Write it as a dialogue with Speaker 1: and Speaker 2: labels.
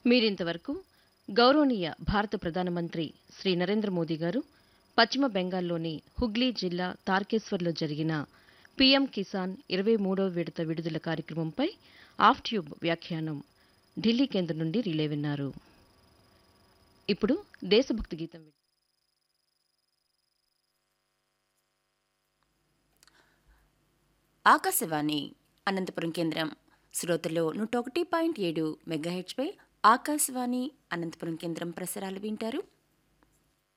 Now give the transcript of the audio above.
Speaker 1: మీరింతవరకు గౌరవనీయ భారత ప్రధానమంత్రి శ్రీ నరేంద్ర మోదీ గారు పశ్చిమ బెంగాల్లోని హుగ్లీ జిల్లా తార్కేశ్వర్లో జరిగిన పీఎం కిసాన్ ఇరవై మూడవ విడత విడుదల కార్యక్రమంపై ఆఫ్ ట్యూబ్ వ్యాఖ్యానం ఢిల్లీ కేంద్రం నుండి రిలే విన్నారు ఇప్పుడు దేశభక్తి గీతం విందాం.
Speaker 2: ఆకాశవాణి అనంతపురం కేంద్రం శ్రోతలు నూట ఒకటి పాయింట్ ఏడు మెగాహెచ్పై ఆకాశవాణి అనంతపురం కేంద్రం ప్రసారాలు వింటారు